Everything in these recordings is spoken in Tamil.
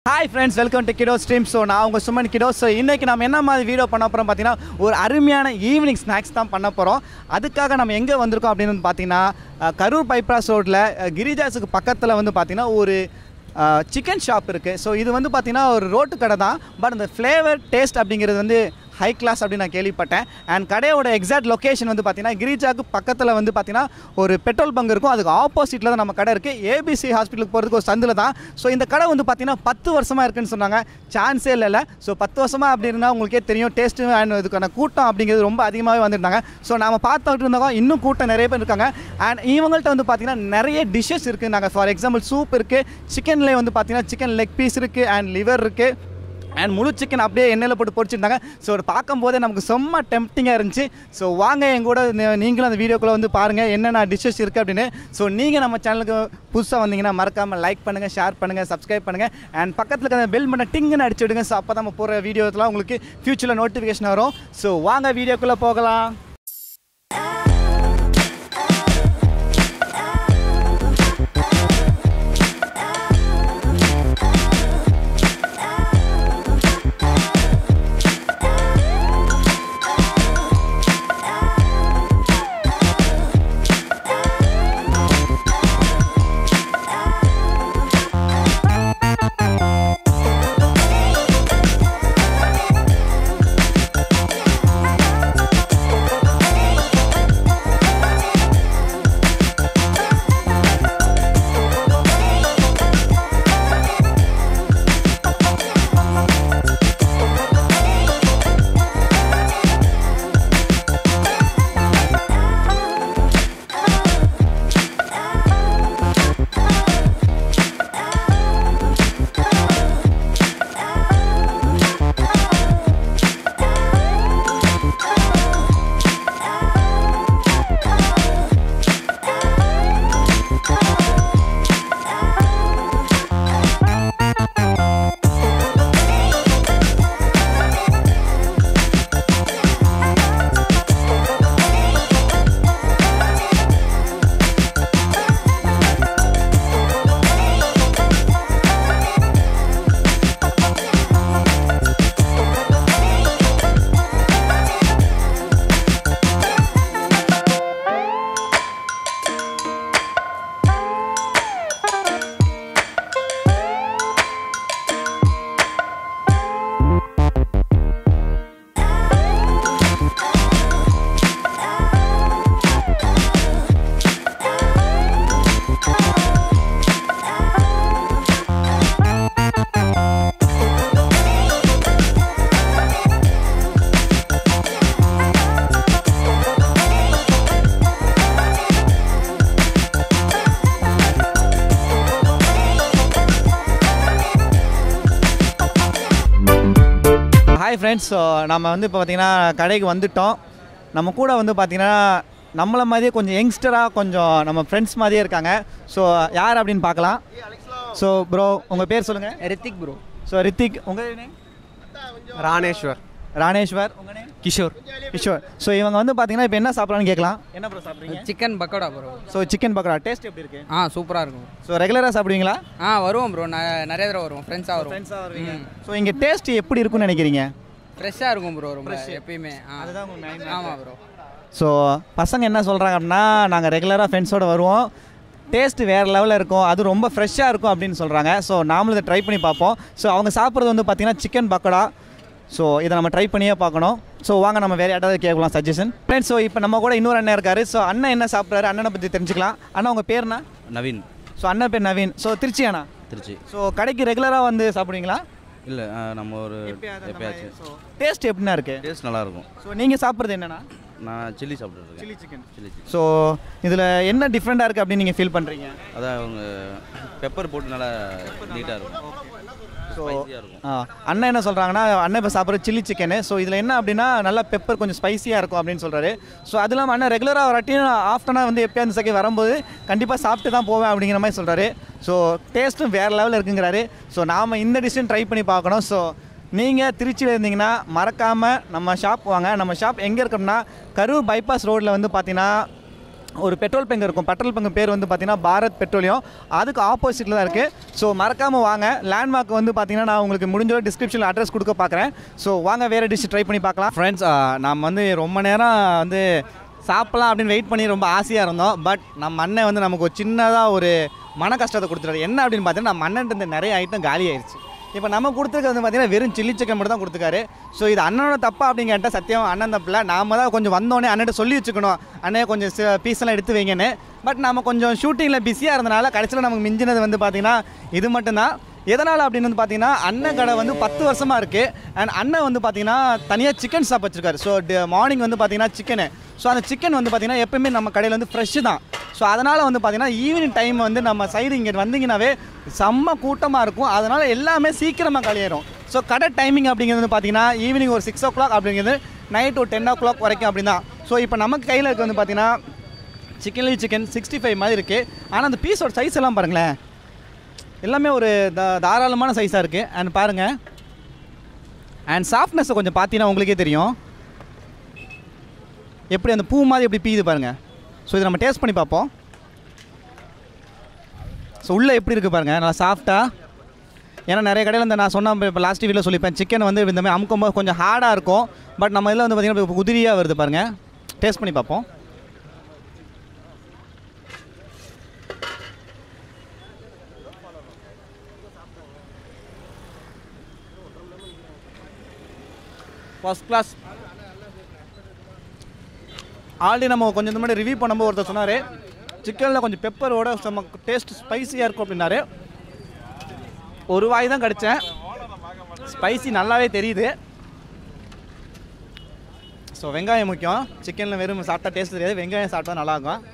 hi friends welcome to Kido stream so நான் உங்கள் சுமன் கிடோ ஸோ இன்றைக்கி நம்ம என்ன மாதிரி வீடியோ பண்ண போகிறோம் பார்த்தீங்கன்னா ஒரு அருமையான ஈவினிங் ஸ்நாக்ஸ் தான் பண்ண போகிறோம் அதுக்காக நம்ம எங்கே வந்திருக்கோம் அப்படின்னு வந்து பார்த்தீங்கன்னா அஹ், கரூர் பைப்ராஸ் ரோட்டில் கிரிஜாஸுக்கு பக்கத்தில் வந்து பார்த்தீங்கன்னா ஒரு சிக்கன் ஷாப் இருக்குது ஸோ இது வந்து பார்த்தீங்கன்னா ஒரு ரோட்டு கடை தான் பட் அந்த ஃப்ளேவர் டேஸ்ட் அப்படிங்கிறது வந்து ஹை கிளாஸ் அப்படின்னு நான் கேள்விப்பட்டேன் அண்ட் கடையோட எக்ஸாக்ட் லொக்கேஷன் வந்து பார்த்தீங்கன்னா கிரிஜாக்கு பக்கத்தில் வந்து பார்த்தீங்கன்னா ஒரு பெட்ரோல் பங்க் இருக்கும் அதுக்கு ஆப்போசிட்டில் தான் நம்ம கடை இருக்குது ஏபிசி ஹாஸ்பிட்டலுக்கு போகிறதுக்கு ஒரு சந்தில் தான் ஸோ இந்த கடை வந்து பார்த்தீங்கன்னா பத்து வருஷமாக இருக்குன்னு சொன்னாங்க சான்ஸே இல்லைல்ல ஸோ பத்து வருஷமாக அப்படின்னா உங்களுக்கே தெரியும் டேஸ்ட்டு அண்ட் இதுக்கான கூட்டம் அப்படிங்கிறது ரொம்ப அதிகமாகவே வந்துருந்தாங்க ஸோ நாம பார்த்துட்டு இருந்தோம் இன்னும் கூட்டம் நிறைய பேர் இருக்காங்க அண்ட் இவங்கள்ட்ட வந்து பார்த்தீங்கன்னா நிறைய டிஷ்ஷஸ் இருக்குது நாங்கள் ஃபார் எக்ஸாம்பிள் சூப் இருக்குது சிக்கன்லேயே வந்து பார்த்தீங்கன்னா சிக்கன் லெக் பீஸ் இருக்குது அண்ட் லிவர் இருக்குது அண்ட் முழு சிக்கன் அப்படியே எண்ணெயில் போட்டு பொரிச்சிருந்தாங்க ஸோ அது பார்க்கும்போதே நமக்கு செம்ம டெம்ப்டிங்காக இருந்துச்சு ஸோ வாங்க என் கூட நீ- நீங்களும் அந்த வீடியோக்குள்ளே வந்து பாருங்கள் என்னென்ன டிஷ்ஷஸ் இருக்குது அப்படின்னு ஸோ நீங்கள் நம்ம சேனலுக்கு புதுசாக வந்தீங்கன்னா மறக்காமல் லைக் பண்ணுங்கள் ஷேர் பண்ணுங்கள் சப்ஸ்கிரைப் பண்ணுங்கள் அண்ட் பக்கத்தில் இருக்கிற பெல் பண்ண டிங்குன்னு அடிச்சு விடுங்க ஸோ அப்போ நம்ம போகிற வீடியோஸ்லாம் உங்களுக்கு ஃப்யூச்சரில் நோட்டிஃபிகேஷன் வரும் ஸோ வாங்க வீடியோக்குள்ளே போகலாம் ஹாய் ஃப்ரெண்ட்ஸ் ஸோ நம்ம வந்து இப்போ பார்த்தீங்கன்னா கடைக்கு வந்துட்டோம் நம்ம கூட வந்து பார்த்தீங்கன்னா நம்மளை மாதிரியே கொஞ்சம் யங்ஸ்டராக கொஞ்சம் நம்ம ஃப்ரெண்ட்ஸ் மாதிரியே இருக்காங்க ஸோ யார் அப்படின்னு பார்க்கலாம் ஸோ ப்ரோ உங்கள் பேர் சொல்லுங்கள் ரித்திக் ப்ரோ ஸோ ரித்திக் உங்கள் நேம் ராணேஸ்வர் ராணேஸ்வர் உங்கள் நேம் கிஷோர் கிஷோர் ஸோ இவங்க வந்து பார்த்தீங்கன்னா இப்போ என்ன சாப்பிட்றான்னு கேட்கலாம் என்ன ப்ரோ சாப்பிட்றீங்க chicken pakoda bro so chicken pakoda taste எப்படி இருக்கு ஆ சூப்பராக இருக்கும் ஸோ ரெகுலராக சாப்பிடுவீங்களா ஆ வருவோம் ப்ரோ நான் நிறைய தடவை வருவோம் ஃப்ரெண்ட்ஸாக வருவோம் ஃப்ரெண்ட்ஸாக வருவீங்க ஸோ இங்கே டேஸ்ட் எப்படி இருக்கும்னு நினைக்கிறீங்க ஃப்ரெஷ்ஷாக இருக்கும் ப்ரோ ரொம்ப எப்பயுமே ஆ அதுதான் உங்க main ஆமாம் ப்ரோ ஸோ பசங்க என்ன சொல்கிறாங்க அப்படின்னா நாங்கள் ரெகுலராக ஃப்ரெண்ட்ஸோடு வருவோம் டேஸ்ட்டு வேறு லெவலில் இருக்கும் அது ரொம்ப ஃப்ரெஷ்ஷாக இருக்கும் அப்படின்னு சொல்கிறாங்க ஸோ நாமளும் இதை ட்ரை பண்ணி பார்ப்போம் ஸோ அவங்க சாப்பிட்றது வந்து பார்த்திங்கன்னா சிக்கன் பக்கோடா ஸோ இதை நம்ம ட்ரை பண்ணியே பார்க்கணும் ஸோ வாங்க நம்ம வேறு யாராவது கேட்கலாம் சஜஷன் ஃப்ரெண்ட்ஸ் ஸோ இப்போ நம்ம கூட இன்னொரு அண்ணன் இருக்காரு ஸோ அண்ணன் என்ன சாப்பிட்றாரு அண்ணனை பற்றி தெரிஞ்சுக்கலாம் அண்ணா உங்கள் பேர்னா நவீன் ஸோ அண்ணன் பேர் நவீன் ஸோ திருச்சி அண்ணா திருச்சி ஸோ கடைக்கு ரெகுலராக வந்து சாப்பிடுவீங்களா இல்லை நம்ம ஒரு எப்பயாச்சும் ஸோ டேஸ்ட் எப்படின்னா இருக்குது டேஸ்ட் நல்லா இருக்கும் ஸோ நீங்கள் சாப்பிட்றது என்னன்னா நான் சில்லி சாப்பிட்டுட்டு இருக்கேன் chilli chicken chilli chicken so இதில் என்ன டிஃப்ரெண்ட்டாக இருக்குது அப்படின்னு நீங்கள் ஃபீல் பண்ணுறீங்க அதான் அவங்க பெப்பர் போட்டு நல்லா நீட்டாக இருக்கும் ஸோ ஸ்பைசியாக இருக்கும் அண்ணன் என்ன சொல்கிறாங்கன்னா அண்ணன் இப்போ சாப்பிட்ற சில்லி சிக்கனு ஸோ இதில் என்ன அப்படின்னா நல்லா பெப்பர் கொஞ்சம் ஸ்பைசியாக இருக்கும் அப்படின்னு சொல்கிறாரு ஸோ அது இல்லாமல் அண்ணன் ரெகுலராக வராட்டியும் ஆஃப்டர்னாக வந்து எப்போயா அந்த செகண்ட் வரும்போது கண்டிப்பாக சாப்பிட்டு தான் போவேன் அப்படிங்கிற மாதிரி சொல்கிறாரு ஸோ டேஸ்ட்டும் வேறு லெவலில் இருக்குங்கிறாரு ஸோ நாம் இந்த டிஷ்ஷும் ட்ரை பண்ணி பார்க்கணும் ஸோ நீங்கள் திருச்சியில் இருந்தீங்கன்னா மறக்காமல் நம்ம ஷாப் வாங்க நம்ம ஷாப் எங்கே இருக்கோம்னா கரூர் பைபாஸ் ரோட்டில் வந்து பார்த்தீங்கன்னா ஒரு பெட்ரோல் பங்க் இருக்கும் பெட்ரோல் பங்க் பேர் வந்து பார்த்தீங்கன்னா பாரத் பெட்ரோலியம் அதுக்கு ஆப்போசிட்டில் தான் இருக்குது ஸோ மறக்காமல் வாங்க லேண்ட்மார்க் வந்து பார்த்தீங்கன்னா நான் உங்களுக்கு முடிஞ்ச டிஸ்கிரிப்ஷனில் அட்ரஸ் கொடுக்க பார்க்குறேன் ஸோ வாங்க வேறு டிஷ் ட்ரை பண்ணி பார்க்கலாம் ஃப்ரெண்ட்ஸ் நாம் வந்து ரொம்ப நேரம் வந்து சாப்பிட்லாம் அப்படின்னு வெயிட் பண்ணி ரொம்ப ஆசையாக இருந்தோம் பட் நம்ம அண்ணன் வந்து நமக்கு ஒரு சின்னதாக ஒரு மன கஷ்டத்தை கொடுத்துட்டாரு என்ன அப்படின்னு பார்த்தீங்கன்னா நம்ம அண்ணன் இருந்த நிறைய ஐட்டம் காலி ஆயிடுச்சு இப்போ நம்ம கொடுத்துருக்கிறது வந்து பார்த்தீங்கன்னா வெறும் சில்லி சிக்கன் மட்டும் தான் கொடுத்துருக்காரு ஸோ இது அண்ணனோட தப்பா அப்படின்னு கேட்டால் சத்தியம் அண்ணன் தப்பில்ல நாம தான் கொஞ்சம் வந்தோடனே அண்ணன் சொல்லி வச்சுக்கணும் அண்ணே கொஞ்சம் பீஸ் எல்லாம் எடுத்து வைங்கன்னு பட் நம்ம கொஞ்சம் ஷூட்டிங்கில் பிஸியாக இருந்தனால கடைசியில் நமக்கு மிஞ்சினது வந்து பார்த்தீங்கன்னா இது மட்டும்தான் எதனால் அப்படின்னு வந்து பார்த்தீங்கன்னா அண்ணன் கடை வந்து பத்து வருஷமாக இருக்குது அண்ட் அண்ணன் வந்து பார்த்தீங்கன்னா தனியாக சிக்கன் ஷாப் வச்சிருக்காரு ஸோ மார்னிங் வந்து பார்த்தீங்கன்னா சிக்கனு ஸோ அந்த சிக்கன் வந்து பார்த்தீங்கன்னா எப்பவுமே நம்ம கடையில் வந்து ஃப்ரெஷ்ஷு தான் ஸோ அதனால் வந்து பார்த்தீங்கன்னா ஈவினிங் டைம் வந்து நம்ம சைடு இங்கே வந்தீங்கன்னாவே செம்ம கூட்டமாக இருக்கும் அதனால் எல்லாமே சீக்கிரமாக காலியாயிரும் ஸோ கடை டைமிங் அப்படிங்கிறது வந்து பார்த்தீங்கன்னா ஈவினிங் ஒரு சிக்ஸ் ஓ கிளாக் அப்படிங்கிறது நைட் ஒரு டென் ஓ கிளாக் வரைக்கும் அப்படி தான் ஸோ இப்போ நமக்கு கையில் இருக்க வந்து பார்த்தீங்கன்னா சிக்கன்லி சிக்கன் சிக்ஸ்டி ஃபைவ் மாதிரி இருக்குது ஆனால் அந்த பீஸோட சைஸ் எல்லாம் பாருங்களேன் எல்லாமே ஒரு தா தாராளமான சைஸாக இருக்குது அண்ட் பாருங்கள் அண்ட் சாஃப்ட்னஸை கொஞ்சம் பார்த்தீங்கன்னா உங்களுக்கே தெரியும் எப்படி அந்த பூ மாதிரி எப்படி பீயுது பாருங்கள் ஸோ இதை நம்ம டேஸ்ட் பண்ணி பார்ப்போம் ஸோ உள்ளே எப்படி இருக்குது பாருங்கள் நல்லா சாஃப்டாக ஏன்னா நிறைய கடையில் இந்த நான் சொன்ன இப்போ லாஸ்ட் வீடியோவில் சொல்லிப்பேன் சிக்கன் வந்து இந்த மாதிரி அமுக்கும் போது கொஞ்சம் ஹார்டாக இருக்கும் பட் நம்ம இதில் வந்து பார்த்திங்கன்னா இப்போ உதிரியாக வருது பாருங்கள் டேஸ்ட் பண்ணி பார்ப்போம் ஃபர்ஸ்ட் கிளாஸ் ஆல்ரெடி நம்ம கொஞ்சம் முன்னாடி ரிவ்யூ பண்ணும்போது ஒருத்தர் சொன்னார் சிக்கனில் கொஞ்சம் பெப்பரோட செம்ம டேஸ்ட் ஸ்பைசியாக இருக்கும் அப்படின்னாரு ஒரு வாய் தான் கடித்தேன் ஸ்பைசி நல்லாவே தெரியுது ஸோ வெங்காயம் முக்கியம் சிக்கனில் வெறும் சாப்பிட்டா டேஸ்ட் தெரியாது வெங்காயம் சாப்பிட்டா நல்லாயிருக்கும்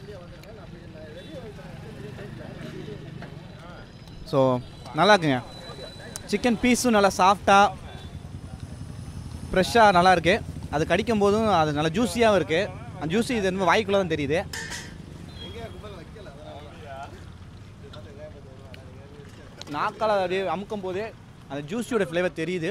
ஸோ நல்லா இருக்குங்க சிக்கன் பீஸும் நல்லா சாஃப்டாக ஃப்ரெஷ்ஷாக நல்லா இருக்கு அது கடிக்கும் போதும் அது நல்லா ஜூஸியாகவும் இருக்குது அந்த ஜூஸி இது என்ன வாய்க்குள்ளே தான் தெரியுது நாக்கால் அப்படியே அமுக்கும் போதே அந்த ஜூஸியோட ஃப்ளேவர் தெரியுது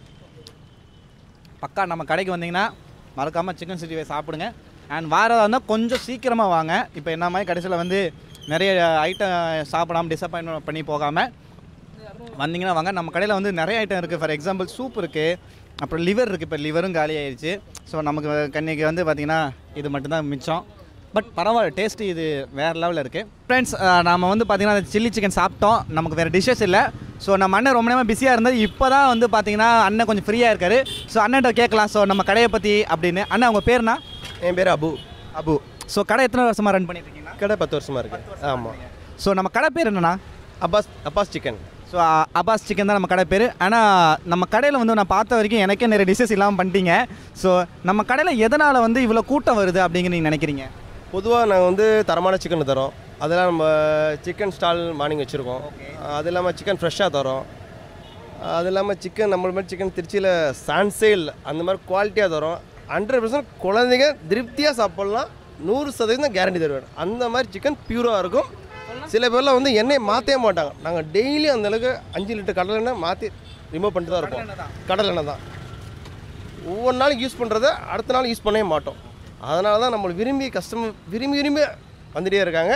பக்கா நம்ம கடைக்கு வந்தீங்கன்னா மறக்காமல் சிக்கன் சிக்ஸ்டி ஃபைவ் சாப்பிடுங்க அண்ட் வாரதாக இருந்தால் கொஞ்சம் சீக்கிரமாக வாங்க இப்போ என்ன மாதிரி கடைசியில் வந்து நிறைய ஐட்டம் சாப்பிடாம டிசப்பாயின்மெண்ட் பண்ணி போகாமல் வந்தீங்கன்னா வாங்க நம்ம கடையில் வந்து நிறைய ஐட்டம் இருக்குது ஃபார் எக்ஸாம்பிள் சூப் இருக்குது அப்புறம் லிவர் இருக்குது இப்போ லிவரும் காலி ஆயிடுச்சு ஸோ நமக்கு கன்னிக்கு வந்து பார்த்திங்கன்னா இது மட்டும்தான் மிச்சம் பட் பரவாயில்ல டேஸ்ட்டு இது வேறு லெவலில் இருக்குது ஃப்ரெண்ட்ஸ் நம்ம வந்து பார்த்திங்கன்னா சில்லி சிக்கன் சாப்பிட்டோம் நமக்கு வேறு டிஷ்ஷஸ் இல்லை ஸோ நம்ம அண்ணன் ரொம்ப நேரமாக பிஸியாக இருந்தது இப்போ தான் வந்து பார்த்தீங்கன்னா அண்ணன் கொஞ்சம் ஃப்ரீயாக இருக்காரு ஸோ அண்ணன்ட்ட கேட்கலாம் ஸோ நம்ம கடையை பற்றி அப்படின்னு அண்ணன் உங்கள் பேர்னா என் பேர் அபு அபு ஸோ கடை எத்தனை வருஷமாக ரன் பண்ணிட்டு இருக்கீங்கன்னா கடை பத்து வருஷமா இருக்கு ஆமாம் ஸோ நம்ம கடை பேர் என்னண்ணா Abbas Abbas chicken so Abbas chicken தான் நம்ம கடை பேர் ஆனால் நம்ம கடையில் வந்து நான் பார்த்த வரைக்கும் எனக்கே நிறைய டிஷ்ஷஸ் இல்லாமல் பண்ணிட்டீங்க ஸோ நம்ம கடையில் எதனால் வந்து இவ்வளோ கூட்டம் வருது அப்படிங்க நீங்கள் நினைக்கிறீங்க பொதுவாக நாங்கள் வந்து தரமான சிக்கன் தரோம் அதெல்லாம் நம்ம சிக்கன் ஸ்டால் மார்னிங் வச்சுருக்கோம் அது இல்லாமல் சிக்கன் ஃப்ரெஷ்ஷாக தரோம் அது இல்லாமல் சிக்கன் நம்மள மாதிரி சிக்கன் திருச்சியில் சான்சேல் அந்த மாதிரி குவாலிட்டியாக தரோம் ஹண்ட்ரட் பர்சன்ட் குழந்தைங்க திருப்தியாக சாப்பிட்லாம் நூறு சதவீதம் கேரண்டி தருவேன் அந்த மாதிரி சிக்கன் பியூராக இருக்கும் சில பேர்லாம் வந்து எண்ணெய் மாற்றவே மாட்டாங்க நாங்கள் டெய்லி அந்த அளவுக்கு அஞ்சு லிட்டர் கடலை எண்ணெய் மாற்றி ரிமூவ் பண்ணிட்டு தான் இருப்போம் கடலை எண்ணெய் தான் ஒவ்வொரு நாளும் யூஸ் பண்ணுறத அடுத்த நாள் யூஸ் பண்ணவே மாட்டோம் அதனால தான் நம்மளை விரும்பி கஸ்டமர் விரும்பி விரும்பி வந்துட்டே இருக்காங்க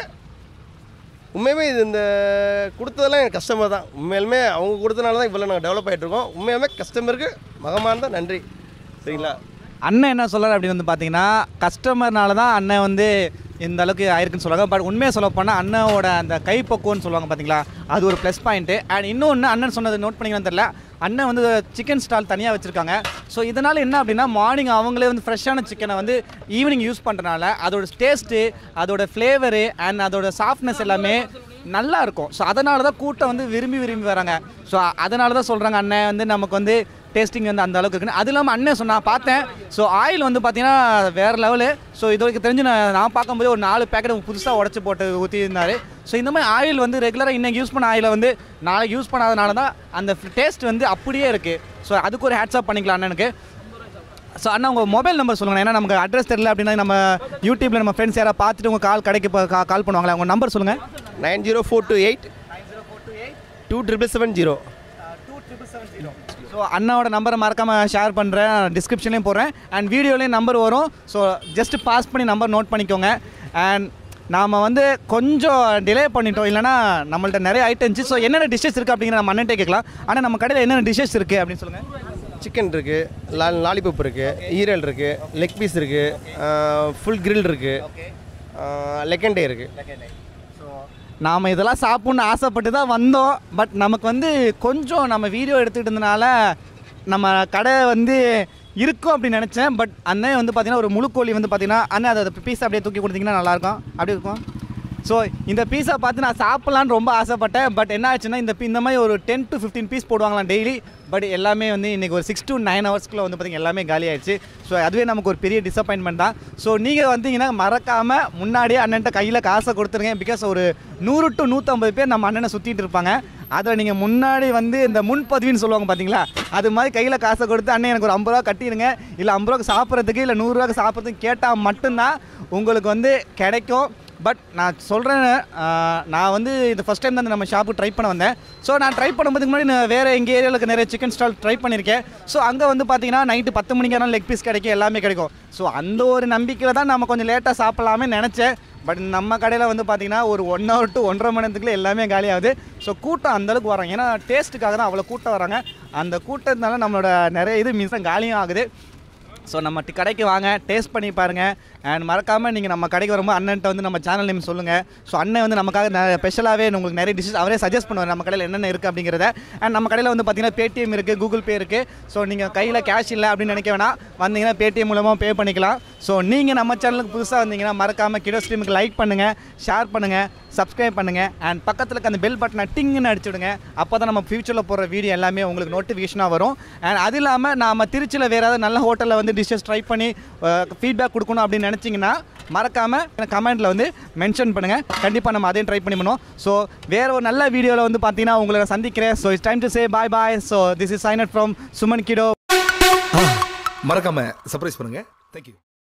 உண்மையுமே இது இந்த கொடுத்ததெல்லாம் எனக்கு கஸ்டமர் தான் உண்மையிலுமே அவங்க கொடுத்தனால தான் இவ்வளோ நாங்கள் டெவலப் ஆகிட்டு இருக்கோம் உண்மையாலுமே கஸ்டமருக்கு மகமானத நன்றி சரிங்களா அண்ணன் என்ன சொல்கிறார் அப்படின்னு வந்து பார்த்தீங்கன்னா கஸ்டமர்னால தான் அண்ணன் வந்து இந்த அளவுக்கு ஆயிருக்குன்னு சொல்லுவாங்க பட் உண்மையை சொல்ல போனால் அண்ணனோட அந்த கைப்பக்குவம்னு சொல்லுவாங்க பார்த்தீங்களா அது ஒரு ப்ளஸ் பாயிண்ட்டு அண்ட் இன்னொன்று அண்ணன் சொன்னது நோட் பண்ணிங்கன்னு தெரியல அண்ணன் வந்து சிக்கன் ஸ்டால் தனியாக வச்சுருக்காங்க ஸோ இதனால் என்ன அப்படின்னா மார்னிங் அவங்களே வந்து ஃப்ரெஷ்ஷான சிக்கனை வந்து ஈவினிங் யூஸ் பண்ணுறனால அதோட டேஸ்ட்டு அதோட ஃப்ளேவரு அண்ட் அதோட சாஃப்ட்னஸ் எல்லாமே நல்லா இருக்கும் ஸோ அதனால தான் கூட்டம் வந்து விரும்பி விரும்பி வராங்க ஸோ அதனால தான் சொல்கிறாங்க அண்ணன் வந்து நமக்கு வந்து டேஸ்டிங் வந்து அந்த அளவுக்கு இருக்குன்னு அது இல்லாமல் அண்ணன் சொன்னா பார்த்தேன் ஸோ ஆயில் வந்து பார்த்தீங்கன்னா வேறு லெவலு ஸோ இது வரைக்கும் தெரிஞ்சு நான் நான் பார்க்கும்போது ஒரு நாலு பேக்கெட் புதுசாக உடச்சி போட்டு ஊற்றி இருந்தார் ஸோ இந்த மாதிரி ஆயில் வந்து ரெகுலராக இன்னைக்கு யூஸ் பண்ண ஆயிலை வந்து நாளைக்கு யூஸ் பண்ணாதனால தான் அந்த டேஸ்ட் வந்து அப்படியே இருக்குது ஸோ அதுக்கு ஒரு ஹேட்ஸ்அப் பண்ணிக்கலாம் அண்ணனுக்கு ஸோ அண்ணா உங்கள் மொபைல் நம்பர் சொல்லுங்கள் ஏன்னா நமக்கு அட்ரஸ் தெரியல அப்படின்னா நம்ம யூடியூப்பில் நம்ம ஃப்ரெண்ட்ஸ் யாராவது பார்த்துட்டு உங்கள் கால் கடைக்கு இப்போ கா கால் பண்ணுவாங்களே உங்கள் நம்பர் சொல்லுங்கள் nine zero four two eight two triple seven zero two triple so அண்ணாவோட நம்பரை மறக்காமல் ஷேர் பண்ணுறேன் டிஸ்கிரிப்ஷன்லேயும் போடுறேன் அண்ட் வீடியோலேயும் நம்பர் வரும் ஸோ ஜஸ்ட் பாஸ் பண்ணி நம்பர் நோட் பண்ணிக்கோங்க அண்ட் நாம் வந்து கொஞ்சம் டிலே பண்ணிட்டோம் இல்லைனா நம்மள்ட்ட நிறைய ஐட்டம் இருந்துச்சு ஸோ என்னென்ன டிஷ்ஷஸ் இருக்குது அப்படிங்கிற நம்ம அண்ணன்ட்டே கேட்கலாம் ஆனால் நம்ம கடையில் என்னென்ன டிஷ்ஷஸ் இருக்குது அப்படின்னு சொல்லுங்கள் சிக்கன் இருக்குது லா லாலிபப் இருக்குது ஈரல் இருக்குது லெக் பீஸ் இருக்குது ஃபுல் கிரில் இருக்குது லெக்கண்டே இருக்குது நாம் இதெல்லாம் சாப்பிட்ணுன்னு ஆசைப்பட்டு தான் வந்தோம் பட் நமக்கு வந்து கொஞ்சம் நம்ம வீடியோ எடுத்துக்கிட்டு இருந்தனால நம்ம கடை வந்து இருக்கும் அப்படின்னு நினச்சேன் பட் அண்ணன் வந்து பார்த்தீங்கன்னா ஒரு முழு கோழி வந்து பார்த்தீங்கன்னா அண்ணன் அதை பீஸ் அப்படியே தூக்கி கொடுத்தீங்கன்னா நல்லாயிருக்கும் அப்படி இருக்கும் ஸோ இந்த பீஸை பார்த்து நான் சாப்பிட்லான்னு ரொம்ப ஆசைப்பட்டேன் பட் என்ன ஆச்சுன்னா இந்த பி- இந்த மாதிரி ஒரு டென் டு ஃபிஃப்டீன் பீஸ் போடுவாங்களாம் டெய்லி பட் எல்லாமே வந்து இன்றைக்கி ஒரு சிக்ஸ் டு நைன் ஹவர்ஸ்க்குள்ளே வந்து பார்த்திங்கன்னா எல்லாமே காலி ஆயிடுச்சு ஸோ அதுவே நமக்கு ஒரு பெரிய டிசப்பாயின்மெண்ட் தான் ஸோ நீங்கள் வந்தீங்கன்னா மறக்காமல் முன்னாடியே அண்ணன்ட்ட கையில் காசை கொடுத்துருங்க பிகாஸ் ஒரு நூறு டு நூற்றம்பது பேர் நம்ம அண்ணனை சுற்றிட்டு இருப்பாங்க அதில் நீங்கள் முன்னாடி வந்து இந்த முன்பதிவுன்னு சொல்லுவாங்க பார்த்தீங்களா அது மாதிரி கையில் காசை கொடுத்து அண்ணன் எனக்கு ஒரு ஐம்பது ரூபா கட்டிடுங்க இல்லை ஐம்பது ரூபாய்க்கு சாப்பிட்றதுக்கு இல்லை நூறுரூவாக்கு சாப்பிட்றதுக்கு கேட்டால் மட்டும்தான் உங்களுக்கு வந்து கிடைக்கும் பட் நான் சொல்கிறேன் நான் வந்து இந்த ஃபஸ்ட் டைம் தான் நம்ம ஷாப்புக்கு ட்ரை பண்ண வந்தேன் ஸோ நான் ட்ரை பண்ணும்போதுக்கு முன்னாடி நான் வேறு எங்கள் ஏரியாவில் நிறைய சிக்கன் ஸ்டால் ட்ரை பண்ணியிருக்கேன் ஸோ அங்கே வந்து பார்த்தீங்கன்னா நைட்டு பத்து மணிக்கான லெக் பீஸ் கிடைக்கும் எல்லாமே கிடைக்கும் ஸோ அந்த ஒரு நம்பிக்கையில் தான் நம்ம கொஞ்சம் லேட்டாக சாப்பிட்லாமே நினச்சேன் பட் நம்ம கடையில் வந்து பார்த்தீங்கன்னா ஒரு ஒன் ஹவர் டு ஒன்றரை மணி நேரத்துக்குள்ள எல்லாமே காலியாகுது ஸோ கூட்டம் அந்தளவுக்கு வராங்க ஏன்னா டேஸ்ட்டுக்காக தான் அவ்வளோ கூட்டம் வராங்க அந்த கூட்டத்தினால நம்மளோட நிறைய இது மிஸ் காலியும் ஆகுது ஸோ நம்ம டி- கடைக்கு வாங்க டேஸ்ட் பண்ணி பாருங்கள் அண்ட் மறக்காமல் நீங்கள் நம்ம கடைக்கு வரும்போது அண்ணன்ட்ட வந்து நம்ம சேனல் நேம் சொல்லுங்கள் ஸோ அண்ணன் வந்து நமக்காக ஸ்பெஷலாகவே உங்களுக்கு நிறைய டிஷ்ஷஸ் அவரே சஜஸ்ட் பண்ணுவார் நம்ம கடையில் என்னென்ன இருக்குது அப்படிங்கிறத அண்ட் நம்ம கடையில் வந்து பார்த்தீங்கன்னா பேடிஎம் இருக்குது கூகுள் பே இருக்குது ஸோ நீங்கள் கையில் கேஷ் இல்லை அப்படின்னு நினைக்க வேணாம் வந்தீங்கன்னா பேடிஎம் மூலமாக பே பண்ணிக்கலாம் ஸோ நீங்கள் நம்ம சேனலுக்கு புதுசாக வந்தீங்கன்னா மறக்காமல் கிடோ ஸ்ட்ரீமுக்கு லைக் பண்ணுங்கள் ஷேர் பண்ணுங்கள் சப்ஸ்கிரைப் பண்ணுங்கள் அண்ட் பக்கத்தில் இருக்க அந்த பெல் பட்டனை டிங்குன்னு அடிச்சுடுங்க அப்போ தான் நம்ம ஃபியூச்சரில் போடுற வீடியோ எல்லாமே உங்களுக்கு நோட்டிஃபிகேஷனாக வரும் அண்ட் அது இல்லாமல் நாம் திருச்சியில் வேறு ஏதாவது நல்ல ஹோட்டலில் வந்து டிஷ்ஷஸ் ட்ரை பண்ணி ஃபீட்பேக் கொடுக்கணும் அப்படின்னு நினச்சிங்கன்னா மறக்காமல் கமெண்ட்டில் வந்து மென்ஷன் பண்ணுங்கள் கண்டிப்பாக நம்ம அதையும் ட்ரை பண்ணி பண்ணுவோம் ஸோ வேறு ஒரு நல்ல வீடியோவில் வந்து பார்த்தீங்கன்னா உங்களை நான் சந்திக்கிறேன் so it's time to say bye bye so this is சைனட் ஃப்ரம் சுமன் கிடோ மறக்காம சர்ப்ரைஸ் பண்ணுங்க தேங்க்யூ